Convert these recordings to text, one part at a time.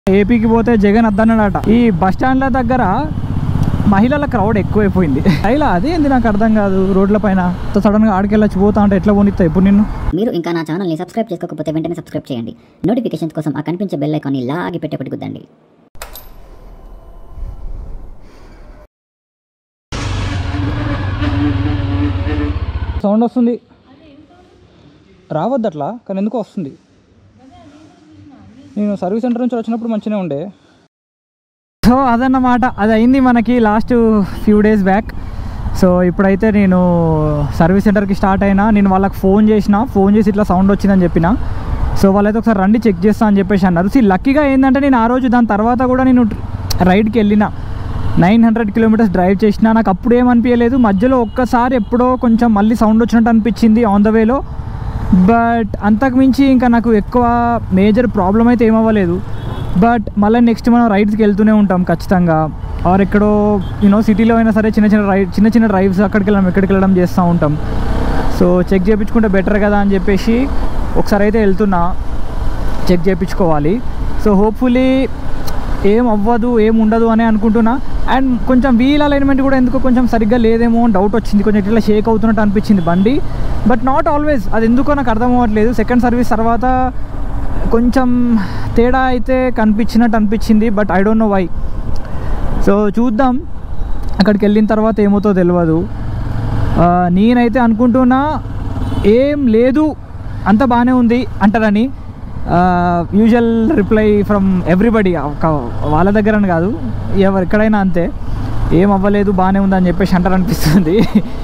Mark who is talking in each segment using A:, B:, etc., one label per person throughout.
A: ఏపీకి పోతే జగన్ అద్దన్నాడట ఈ బస్ స్టాండ్ల దగ్గర మహిళల క్రౌడ్ ఎక్కువైపోయింది అయిలా అదేంది నాకు అర్థం కాదు రోడ్ల పైన సడన్ గా ఆడికెళ్ళొచ్చి పోతా అంటే ఎట్లా పోనిస్తా ఇప్పుడు నిన్ను
B: మీరు ఇంకా నా ఛానల్ని సబ్స్క్రైబ్ చేసుకోకపోతే వెంటనే సబ్స్క్రైబ్ చేయండి నోటిఫికేషన్స్ కోసం ఆ కనిపించే బెల్ ఐకాన్ని లాగి పెట్టేపటి గుద్దండి
A: సౌండ్ వస్తుంది రావద్దు అట్లా కానీ ఎందుకో వస్తుంది నేను సర్వీస్ సెంటర్ నుంచి వచ్చినప్పుడు మంచిగానే ఉండే సో అదన్నమాట అది అయింది మనకి last few days back so ఇప్పుడైతే నేను సర్వీస్ సెంటర్కి స్టార్ట్ అయినా నేను వాళ్ళకి ఫోన్ చేసిన ఫోన్ చేసి ఇట్లా సౌండ్ వచ్చిందని చెప్పిన సో వాళ్ళైతే ఒకసారి రండి చెక్ చేస్తా అని చెప్పేసి అన్నారు సి లక్కీగా ఏంటంటే నేను ఆ రోజు దాని తర్వాత కూడా నేను రైడ్కి వెళ్ళిన నైన్ హండ్రెడ్ కిలోమీటర్స్ డ్రైవ్ చేసిన నాకు అప్పుడు ఏమనిపించలేదు మధ్యలో ఒక్కసారి ఎప్పుడో కొంచెం మళ్ళీ సౌండ్ వచ్చినట్టు అనిపించింది ఆన్ ద వేలో బట్ అంతకు మించి ఇంకా నాకు ఎక్కువ మేజర్ ప్రాబ్లం అయితే ఏమవ్వలేదు బట్ మళ్ళీ నెక్స్ట్ మనం రైడ్స్కి వెళ్తూనే ఉంటాం ఖచ్చితంగా ఆర్ ఎక్కడో యూనో సిటీలో అయినా సరే చిన్న చిన్న రైడ్ చిన్న చిన్న డ్రైవ్స్ అక్కడికి వెళ్ళడం ఎక్కడికి వెళ్ళడం చేస్తూ ఉంటాం సో చెక్ చేయించుకుంటే బెటర్ కదా అని చెప్పేసి ఒకసారి అయితే వెళ్తున్నా చెక్ చేయించుకోవాలి సో హోప్ఫుల్లీ ఏం అవ్వదు ఏం ఉండదు అని అనుకుంటున్నా అండ్ కొంచెం వీల్ అలైన్మెంట్ కూడా ఎందుకో కొంచెం సరిగ్గా లేదేమో అని డౌట్ వచ్చింది కొంచెం ఇట్లా షేక్ అవుతున్నట్టు అనిపించింది బండి బట్ నాట్ ఆల్వేస్ అది ఎందుకో నాకు అర్థం అవ్వట్లేదు సెకండ్ సర్వీస్ తర్వాత కొంచెం తేడా అయితే కనిపించినట్టు అనిపించింది but I don't know why so చూద్దాం అక్కడికి వెళ్ళిన తర్వాత ఏమవుతో తెలియదు ఆ, నేనైతే అనుకుంటున్నా ఏం లేదు అంత బాగానే ఉంది అంటారని యూజువల్ రిప్లై ఫ్రమ్ ఎవ్రీబడి వాళ్ళ దగ్గర అని కాదు ఎవరు ఎక్కడైనా అంతే ఏం అవ్వలేదు బాగానే ఉంది అని చెప్పేసి అంటారు అనిపిస్తుంది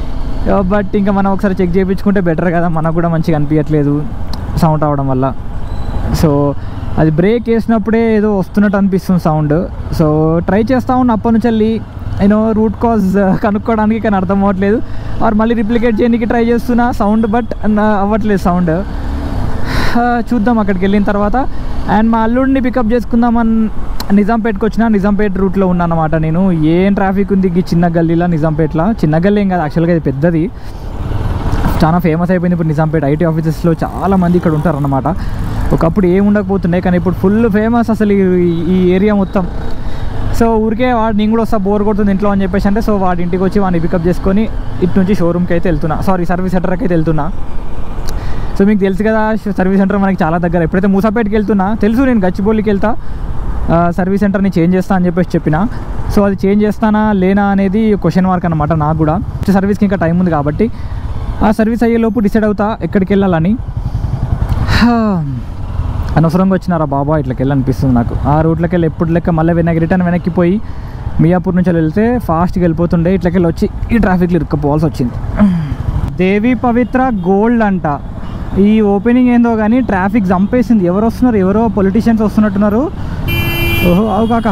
A: బట్ ఇంకా మనం ఒకసారి చెక్ చేయించుకుంటే బెటర్ కదా మనకు కూడా మంచిగా అనిపించట్లేదు సౌండ్ అవడం వల్ల సో అది బ్రేక్ వేసినప్పుడే ఏదో వస్తున్నట్టు అనిపిస్తుంది సౌండ్ సో ట్రై చేస్తా ఉన్నా అప్పటి నుంచి వెళ్ళి నేను రూట్ కాజ్ కనుక్కోవడానికి కానీ అర్థం అవ్వట్లేదు ఆర్ మళ్ళీ రిప్లికేట్ చేయడానికి ట్రై చేస్తున్నా సౌండ్ బట్ అవ్వట్లేదు సౌండ్ చూద్దాం అక్కడికి వెళ్ళిన తర్వాత అండ్ మా అల్లుడిని పికప్ చేసుకుందామని నిజాంపేట్కి వచ్చిన నిజాంపేట్ రూట్లో ఉన్నానమాట నేను ఏం ట్రాఫిక్ ఉంది ఈ చిన్న గల్లీలో నిజాంపేట్లో చిన్న గల్లీ ఏం కాదు యాక్చువల్గా ఇది పెద్దది చాలా ఫేమస్ అయిపోయింది ఇప్పుడు నిజాంపేట ఐటీ ఆఫీసెస్లో చాలా మంది ఇక్కడ ఉంటారు అన్నమాట ఒకప్పుడు ఏం ఉండకపోతుండే కానీ ఇప్పుడు ఫుల్ ఫేమస్ అసలు ఈ- ఈ ఏరియా మొత్తం సో ఊరికే వాడు నేను కూడా వస్తా బోర్ కొడుతుంది ఇంట్లో అని చెప్పేసి అంటే సో వాడి ఇంటికి వచ్చి వాడిని పికప్ చేసుకొని ఇటు నుంచి షోరూమ్కి అయితే వెళ్తున్నా సారీ సర్వీస్ సెంటర్కి అయితే వెళ్తున్నా సో మీకు తెలుసు కదా సర్వీస్ సెంటర్ మనకి చాలా దగ్గర ఎప్పుడైతే మూసాపేటకి వెళ్తున్నా తెలుసు నేను గచ్చిబౌలికి వెళ్తా ఆ, సర్వీస్ సెంటర్ని చేంజ్ చేస్తా అని చెప్పేసి చెప్పిన సో అది చేంజ్ చేస్తానా లేనా అనేది క్వశ్చన్ మార్క్ అనమాట నాకు కూడా సర్వీస్కి ఇంకా టైం ఉంది కాబట్టి ఆ సర్వీస్ అయ్యేలోపు డిసైడ్ అవుతా ఎక్కడికి వెళ్ళాలని హా. అనవసరంగా వచ్చినారా బాబా ఇట్లకి వెళ్ళనిపిస్తుంది నాకు ఆ రూట్లోకి వెళ్ళి ఎప్పుడు లెక్క మళ్ళీ వెనక్కి రిటర్న్ వెనక్కి పోయి మియాపూర్ నుంచి వెళ్తే ఫాస్ట్గా వెళ్ళిపోతుండే ఇట్లకి వెళ్ళి వచ్చి ఈ ట్రాఫిక్లో ఇరుక్కుపోవాల్సి వచ్చింది దేవి పవిత్ర గోల్డ్ అంట ఈ ఓపెనింగ్ ఏందో కానీ ట్రాఫిక్ చంపేసింది ఎవరు వస్తున్నారు ఎవరో పొలిటీషియన్స్ వస్తున్నట్టున్నారు ఓహో అవు కాక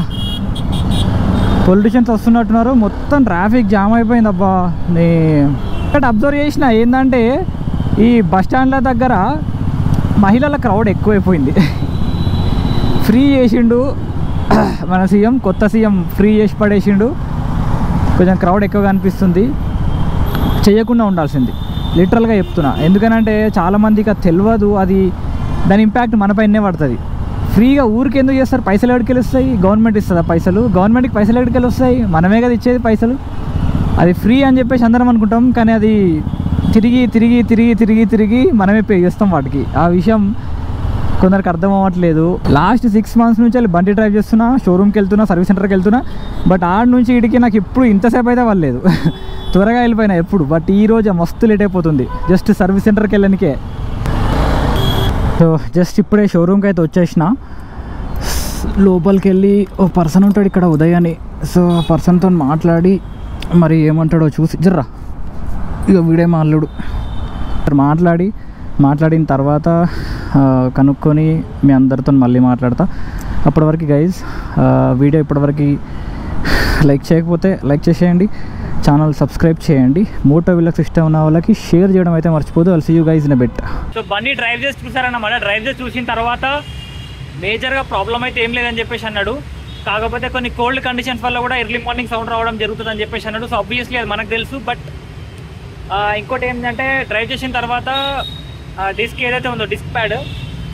A: పొలిటీషియన్స్ వస్తున్నట్టున్నారు మొత్తం ట్రాఫిక్ జామ్ అయిపోయింది అబ్బా నీ ఇక్కడ అబ్జర్వ్ చేసిన ఏంటంటే ఈ బస్ స్టాండ్ల దగ్గర మహిళల క్రౌడ్ ఎక్కువైపోయింది ఫ్రీ చేసిండు మన సీఎం కొత్త సీఎం ఫ్రీ చేసి పడేసిండు కొంచెం క్రౌడ్ ఎక్కువగా అనిపిస్తుంది చేయకుండా ఉండాల్సింది లిటరల్గా చెప్తున్నా ఎందుకనంటే చాలామందికి అది తెలియదు అది దాని ఇంపాక్ట్ మన పైనే పడుతుంది ఫ్రీగా ఊరికి ఎందుకు చేస్తారు పైసలు ఎక్కడికి వస్తాయి గవర్నమెంట్ ఇస్తుందా పైసలు గవర్నమెంట్కి పైసలు ఎక్కడికి వస్తాయి మనమే కదా ఇచ్చేది పైసలు అది ఫ్రీ అని చెప్పేసి అందరం అనుకుంటాం కానీ అది తిరిగి తిరిగి తిరిగి తిరిగి తిరిగి మనమే పే చేస్తాం వాటికి ఆ విషయం కొందరికి అర్థం అవ్వట్లేదు లాస్ట్ సిక్స్ మంత్స్ నుంచి వెళ్ళి బండి డ్రైవ్ చేస్తున్నా షోరూమ్కి వెళ్తున్నా సర్వీస్ సెంటర్కి వెళ్తున్నా బట్ ఆడ నుంచి ఇడికి నాకు ఎప్పుడు ఇంతసేపు అయితే వాళ్ళలేదు త్వరగా వెళ్ళిపోయినా ఎప్పుడు బట్ ఈ రోజు మస్తు లేట్ అయిపోతుంది జస్ట్ సర్వీస్ సెంటర్కి వెళ్ళడానికే సో జస్ట్ ఇప్పుడే షోరూమ్కి అయితే వచ్చేసిన లోపలికి వెళ్ళి ఓ పర్సన్ ఉంటాడు ఇక్కడ ఉదయ్ అని సో ఆ పర్సన్తో మాట్లాడి మరి ఏమంటాడో చూసి జర్రా ఇక వీడే మా అల్లుడు మాట్లాడి మాట్లాడిన తర్వాత ఆ, కనుక్కొని మీ అందరితో మళ్ళీ మాట్లాడతా అప్పటి వరకు గైజ్ వీడియో ఇప్పటివరకు లైక్ చేయకపోతే లైక్ చేసేయండి ఛానల్ సబ్స్క్రైబ్ చేయండి మోటో వీళ్ళకి ఇష్టం ఉన్న వాళ్ళకి షేర్ చేయడం అయితే మర్చిపోదు అల్సి యూ గైజ్ ఇన్ బెట్
C: సో బండి డ్రైవ్ చేసి చూసారన్నమాట డ్రైవ్ చేసి చూసిన తర్వాత మేజర్గా ప్రాబ్లం అయితే ఏం లేదని చెప్పేసి అన్నాడు కాకపోతే కొన్ని కోల్డ్ కండిషన్స్ వల్ల కూడా ఎర్లీ మార్నింగ్ సౌండ్ రావడం జరుగుతుందని చెప్పేసి అన్నాడు సో ఆబ్వియస్లీ అది మనకు తెలుసు బట్ ఇంకోటి ఏంటంటే డ్రైవ్ చేసిన తర్వాత డిస్క్ ఏదైతే ఉందో డిస్క్ ప్యాడ్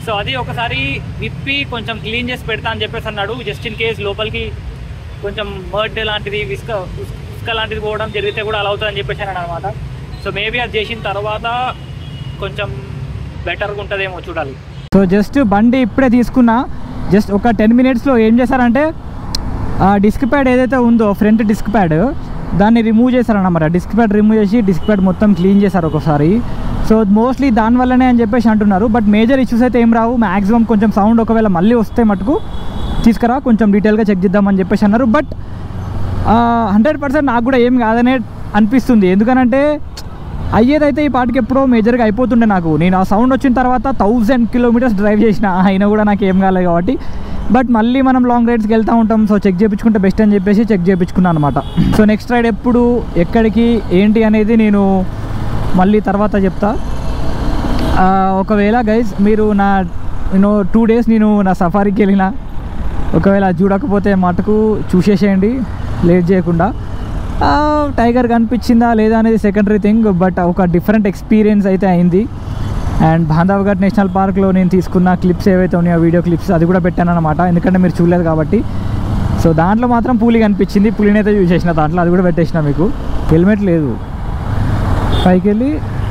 C: సో అది ఒకసారి విప్పి కొంచెం క్లీన్ చేసి పెడతా అని చెప్పేసి అన్నాడు జస్ట్ ఇన్ కేస్ లోపలికి కొంచెం మర్డ్ లాంటిది విస్క ఇసుక లాంటిది పోవడం జరిగితే కూడా అలా అవుతుందని చెప్పేసి అన్నాడు అనమాట సో మేబీ అది చేసిన తర్వాత కొంచెం బెటర్గా ఉంటుందేమో చూడాలి
A: సో జస్ట్ బండి ఇప్పుడే తీసుకున్నా జస్ట్ ఒక టెన్ మినిట్స్లో ఏం చేశారంటే ఆ డిస్క్ ప్యాడ్ ఏదైతే ఉందో ఫ్రంట్ డిస్క్ ప్యాడ్ దాన్ని రిమూవ్ చేశారన్నమాట డిస్క్ ప్యాడ్ రిమూవ్ చేసి డిస్క్ ప్యాడ్ మొత్తం క్లీన్ చేశారు ఒకసారి సో మోస్ట్లీ దానివల్లనే అని చెప్పేసి అంటున్నారు బట్ మేజర్ ఇష్యూస్ అయితే ఏం రావు మ్యాక్సిమం కొంచెం సౌండ్ ఒకవేళ మళ్ళీ వస్తే మటుకు తీసుకురా కొంచెం డీటెయిల్గా చెక్ చేద్దామని చెప్పేసి అన్నారు బట్ హండ్రెడ్ పర్సెంట్ నాకు కూడా ఏం కాదనే అనిపిస్తుంది ఎందుకనంటే అయ్యేదైతే ఈ పాటికి ఎప్పుడో మేజర్గా అయిపోతుండే నాకు నేను ఆ సౌండ్ వచ్చిన తర్వాత థౌజండ్ కిలోమీటర్స్ డ్రైవ్ చేసిన అయినా కూడా నాకు ఏం కాలేదు కాబట్టి బట్ మళ్ళీ మనం లాంగ్ రైడ్స్కి వెళ్తూ ఉంటాం సో చెక్ చేయించుకుంటే బెస్ట్ అని చెప్పేసి చెక్ చేయించుకున్నాను అనమాట సో నెక్స్ట్ రైడ్ ఎప్పుడు ఎక్కడికి ఏంటి అనేది నేను మళ్ళీ తర్వాత చెప్తా ఆ, ఒకవేళ గైజ్ మీరు నా నేను టూ డేస్ నేను నా సఫారీకి వెళ్ళిన ఒకవేళ అది చూడకపోతే మటుకు చూసేసేయండి లేట్ చేయకుండా ఆ, టైగర్ కనిపించిందా లేదా అనేది సెకండరీ థింగ్ బట్ ఒక డిఫరెంట్ ఎక్స్పీరియన్స్ అయితే అయింది అండ్ బాంధవ్ఘట్ నేషనల్ పార్క్లో నేను తీసుకున్న క్లిప్స్ ఏవైతే ఉన్నాయో వీడియో క్లిప్స్ అది కూడా పెట్టాను అనమాట ఎందుకంటే మీరు చూడలేదు కాబట్టి సో దాంట్లో మాత్రం పులి కనిపించింది పులిని అయితే చూసేసిన దాంట్లో అది కూడా పెట్టేసిన మీకు హెల్మెట్ లేదు పైకి వెళ్ళి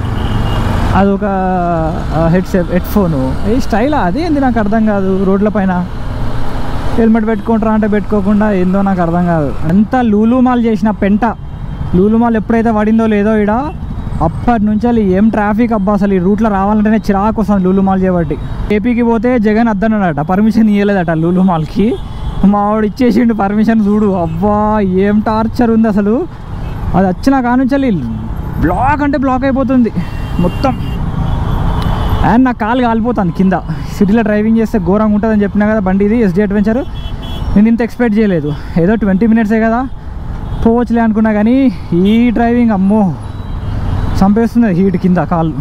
A: అదొక హెడ్ హెడ్ ఫోను ఏ స్టైల్ అది ఏంది నాకు అర్థం కాదు రోడ్ల పైన హెల్మెట్ పెట్టుకుంటారా అంటే పెట్టుకోకుండా ఏందో నాకు అర్థం కాదు అంతా లూలుమాల్ చేసిన పెంట లూలుమాల్ ఎప్పుడైతే పడిందో లేదో ఈడ అప్పటి నుంచి అసలు ఏం ట్రాఫిక్ అబ్బా అసలు ఈ రూట్లో రావాలంటేనే చిరాకు వస్తుంది లూలుమాల్ చేయబట్టి ఏపీకి పోతే జగన్ అద్దన్నాడట పర్మిషన్ ఇవ్వలేదట లూలుమాల్కి మా వాడు ఇచ్చేసిండు పర్మిషన్ చూడు అబ్బా ఏం టార్చర్ ఉంది అసలు అది వచ్చిన కానుంచి బ్లాక్ అంటే బ్లాక్ అయిపోతుంది మొత్తం అండ్ నా కాలు కాలిపోతుంది కింద సిటీలో డ్రైవింగ్ చేస్తే ఘోరంగా ఉంటుందని చెప్పినా కదా బండి ఇది ఎస్డి అడ్వెంచర్ నేను ఇంత ఎక్స్పెక్ట్ చేయలేదు ఏదో ట్వంటీ మినిట్సే కదా పోవచ్చులే అనుకున్నా కానీ ఈ డ్రైవింగ్ అమ్మో చంపేస్తుంది హీట్ కింద కాళ్ళు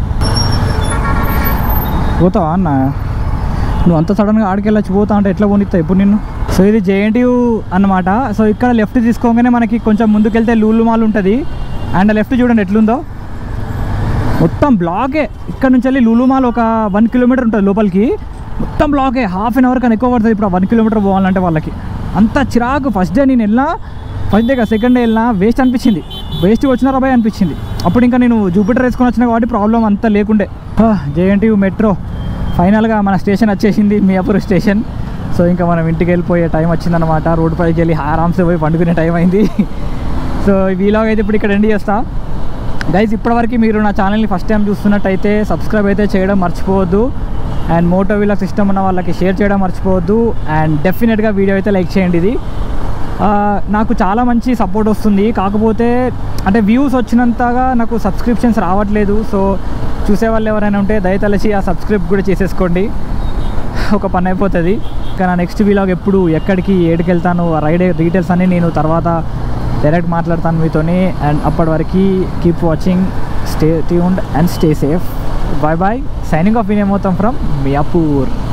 A: పోతావా అన్న నువ్వు అంత సడన్గా ఆడికెళ్ళొచ్చి పోతా అంటే ఎట్లా పోనిస్తా ఇప్పుడు నిన్ను సో ఇది జేఎన్టీయూ అన్నమాట సో ఇక్కడ లెఫ్ట్ తీసుకోగానే మనకి కొంచెం ముందుకెళ్తే లూలు మాల్ ఉంటుంది అండ్ లెఫ్ట్ చూడండి ఎట్లుందో మొత్తం బ్లాకే ఇక్కడ నుంచి వెళ్ళి లూలుమాల్ ఒక వన్ కిలోమీటర్ ఉంటుంది లోపలికి మొత్తం బ్లాకే హాఫ్ అన్ అవర్ కన్నా ఎక్కువ పడుతుంది ఇప్పుడు వన్ కిలోమీటర్ పోవాలంటే వాళ్ళకి అంత చిరాకు ఫస్ట్ డే నేను వెళ్ళినా ఫస్ట్ డే కదా సెకండ్ డే వెళ్ళినా వేస్ట్ అనిపించింది వేస్ట్ వచ్చిన రాబాయ్ అనిపించింది అప్పుడు ఇంకా నేను జూపిటర్ వేసుకొని వచ్చిన కాబట్టి ప్రాబ్లం అంతా లేకుండే జేఎన్టీయూ మెట్రో ఫైనల్గా మన స్టేషన్ వచ్చేసింది మియాపూర్ స్టేషన్ సో ఇంకా మనం ఇంటికి వెళ్ళిపోయే టైం వచ్చిందనమాట రోడ్ పైకి వెళ్ళి ఆరామ్సే పోయి పండుకునే టైం అయింది సో వీలాగ్ అయితే ఇప్పుడు ఇక్కడ ఎండ్ చేస్తా గైజ్ ఇప్పటివరకు మీరు నా ఛానల్ని ఫస్ట్ టైం చూస్తున్నట్టయితే సబ్స్క్రైబ్ అయితే చేయడం మర్చిపోవద్దు అండ్ మోటో వీళ్ళకి ఇష్టం ఉన్న వాళ్ళకి షేర్ చేయడం మర్చిపోవద్దు అండ్ డెఫినెట్గా వీడియో అయితే లైక్ చేయండి ఇది ఆ, నాకు చాలా మంచి సపోర్ట్ వస్తుంది కాకపోతే అంటే వ్యూస్ వచ్చినంతగా నాకు సబ్స్క్రిప్షన్స్ రావట్లేదు సో చూసే వాళ్ళు ఎవరైనా ఉంటే దయతలచి ఆ సబ్స్క్రైబ్ కూడా చేసేసుకోండి ఒక పని అయిపోతుంది ఇంకా నా నెక్స్ట్ వీలాగ్ ఎప్పుడు ఎక్కడికి ఏడికి వెళ్తాను ఆ రైడ్ డీటెయిల్స్ అన్నీ నేను తర్వాత డైరెక్ట్ మాట్లాడతాను మీతోని అండ్ అప్పటి వరకు keep watching stay tuned and stay safe bye bye signing off in ఏమవుతాం ఫ్రమ్ మియాపూర్